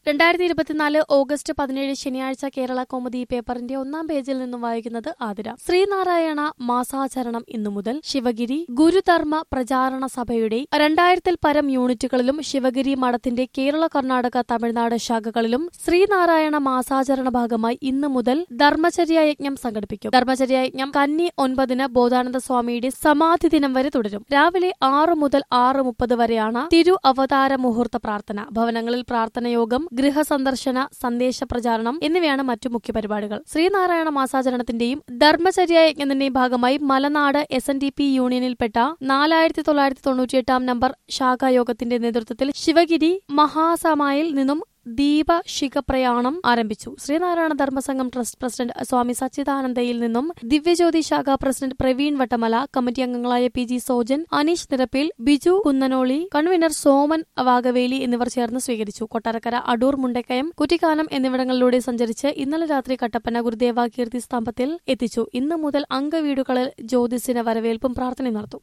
രണ്ടായിരത്തി ഇരുപത്തിനാല് ഓഗസ്റ്റ് പതിനേഴ് ശനിയാഴ്ച കേരള കോമഡി പേപ്പറിന്റെ ഒന്നാം പേജിൽ നിന്നും വായിക്കുന്നത് ആതിര ശ്രീനാരായണ മാസാചരണം ഇന്നു മുതൽ ശിവഗിരി ഗുരുധർമ്മ പ്രചാരണ സഭയുടെ രണ്ടായിരത്തിൽ പരം യൂണിറ്റുകളിലും ശിവഗിരി മഠത്തിന്റെ കേരള കർണാടക തമിഴ്നാട് ശാഖകളിലും ശ്രീനാരായണ മാസാചരണ ഭാഗമായി ഇന്നു മുതൽ ധർമ്മചര്യ യജ്ഞം സംഘടിപ്പിക്കും ധർമ്മചര്യ യജ്ഞം കന്നി ഒൻപതിന് ബോധാനന്ദ സ്വാമിയുടെ സമാധി ദിനം വരെ തുടരും രാവിലെ ആറ് മുതൽ ആറ് മുപ്പത് വരെയാണ് തിരു അവതാര മുഹൂർത്ത പ്രാർത്ഥന ഭവനങ്ങളിൽ പ്രാർത്ഥനയോഗം ഗൃഹസന്ദർശന സന്ദേശ പ്രചാരണം എന്നിവയാണ് മറ്റു മുഖ്യ പരിപാടികൾ ശ്രീനാരായണ മാസാചരണത്തിന്റെയും ധർമ്മചര്യ യജ്ഞത്തിന്റെയും ഭാഗമായി Malanad S N D P യൂണിയനിൽപ്പെട്ട നാലായിരത്തി തൊള്ളായിരത്തി തൊണ്ണൂറ്റിയെട്ടാം നമ്പർ ശാഖായോഗത്തിന്റെ നേതൃത്വത്തിൽ ശിവഗിരി മഹാസമായിൽ നിന്നും ദീപശിഖപ്രയാണം ആരംഭിച്ചു ശ്രീനാരായണ ധർമ്മസംഘം ട്രസ്റ്റ് പ്രസിഡന്റ് സ്വാമി സച്ചിദാനന്ദയിൽ നിന്നും ദിവ്യജ്യോതി ശാഖ പ്രസിഡന്റ് പ്രവീൺ വട്ടമല കമ്മിറ്റി അംഗങ്ങളായ P G Sojan Aneesh Nirappil Biju Kunnanoli convener Soman Vagaveli എന്നിവർ ചേർന്ന് സ്വീകരിച്ചു കൊട്ടാരക്കര അടൂർ മുണ്ടക്കയം കുറ്റിക്കാനം എന്നിവിടങ്ങളിലൂടെ സഞ്ചരിച്ച് ഇന്നലെ രാത്രി കട്ടപ്പന ഗുരുദേവ കീർത്തി സ്തംഭത്തിൽ എത്തിച്ചു ഇന്നു മുതൽ അംഗവീടുകളിൽ ജ്യോതിസിന് വരവേൽപ്പും പ്രാർത്ഥനയും നടത്തും